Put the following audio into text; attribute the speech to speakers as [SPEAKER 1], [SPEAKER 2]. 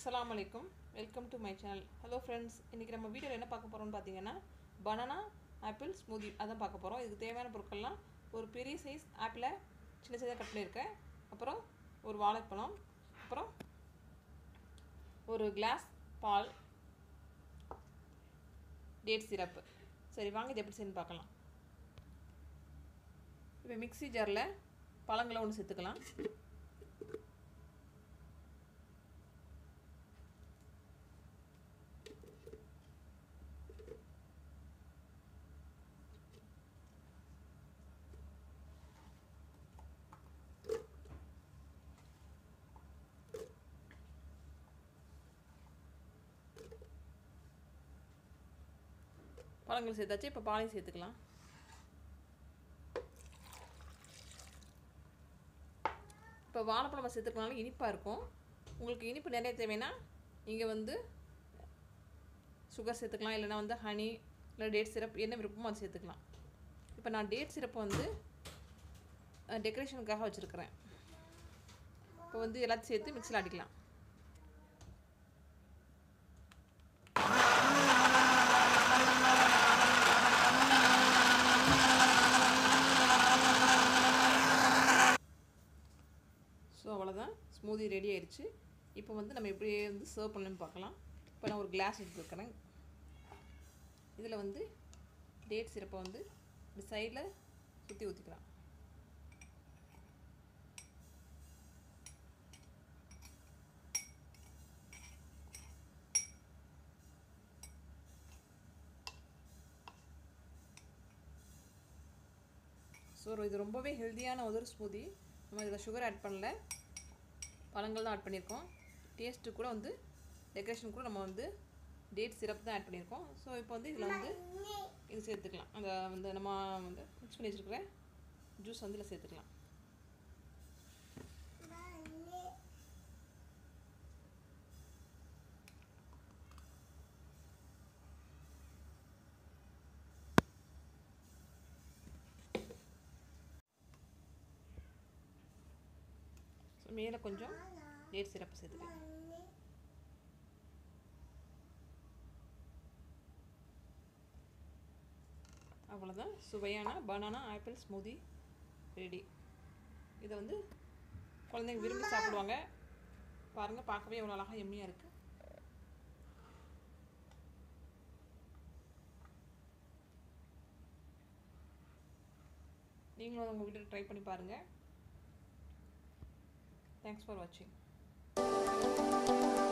[SPEAKER 1] அஸ்ஸலாமு அலைக்கும் welcome to my channel hello friends இன்றைக்கி நம்ம வீடியோவில் என்ன பார்க்க போகிறோம்னு பார்த்தீங்கன்னா பனானா ஆப்பிள் ஸ்மூதி அதான் பார்க்க போகிறோம் இதுக்கு தேவையான பொருட்கள்லாம் ஒரு பெரிய சைஸ் ஆப்பிளை சின்ன சின்னதாக கட் பண்ணியிருக்கேன் அப்புறம் ஒரு வாழைப்பழம் அப்புறம் ஒரு கிளாஸ் பால் டேட் சிரப்பு சரி வாங்க இது எப்படி செய்யணும் பார்க்கலாம் இப்போ மிக்ஸி ஜாரில் பழங்களை ஒன்று சேர்த்துக்கலாம் பழங்கள் சேர்த்தாச்சு இப்போ பாலையும் சேர்த்துக்கலாம் இப்போ வாழைப்பழம் சேர்த்துக்கனால இனிப்பாக இருக்கும் உங்களுக்கு இனிப்பு நிறைய தேவைன்னா நீங்கள் வந்து சுகர் சேர்த்துக்கலாம் இல்லைனா வந்து ஹனி இல்லை டேட் சிரப் என்ன விருப்பமோ அதை சேர்த்துக்கலாம் இப்போ நான் டேட் சிரப்பை வந்து டெக்கரேஷனுக்காக வச்சுருக்கிறேன் இப்போ வந்து எல்லாத்தையும் சேர்த்து மிக்சியில் அடிக்கலாம் ஸோ அவ்வளோதான் ஸ்மூதி ரெடி ஆயிடுச்சு இப்போ வந்து நம்ம எப்படி வந்து சர்வ் பண்ணணும்னு பார்க்கலாம் இப்போ நான் ஒரு கிளாஸ் எடுத்துருக்கிறேன் இதில் வந்து டேட் சிரப்பை வந்து இப்படி சைடில் சுற்றி ஊற்றிக்கலாம் ஸோ இது ரொம்பவே ஹெல்த்தியான ஒரு ஸ்மூதி நம்ம இதில் சுகர் ஆட் பண்ணல பழங்கள் தான் ஆட் பண்ணியிருக்கோம் டேஸ்ட்டு கூட வந்து டெக்கரேஷன் கூட நம்ம வந்து டேட் சிரப் தான் ஆட் பண்ணியிருக்கோம் ஸோ இப்போ வந்து இதில் வந்து இது சேர்த்துக்கலாம் அந்த வந்து நம்ம வந்து மிக்ஸ் பண்ணி வச்சுருக்கிற ஜூஸ் வந்து இதில் சேர்த்துக்கலாம் ஸோ மேலே கொஞ்சம் டேட் சிரப்பு சேர்த்துக்கலாம் அவ்வளோதான் சுவையான பனானா ஆப்பிள் ஸ்மூதி ரெடி இதை வந்து குழந்தைங்க விரும்பி சாப்பிடுவாங்க பாருங்கள் பார்க்கவே எவ்வளோ அழகாக எம்மியாக இருக்குது நீங்களும் உங்கள் வீட்டில் ட்ரை பண்ணி பாருங்கள் Thanks for watching.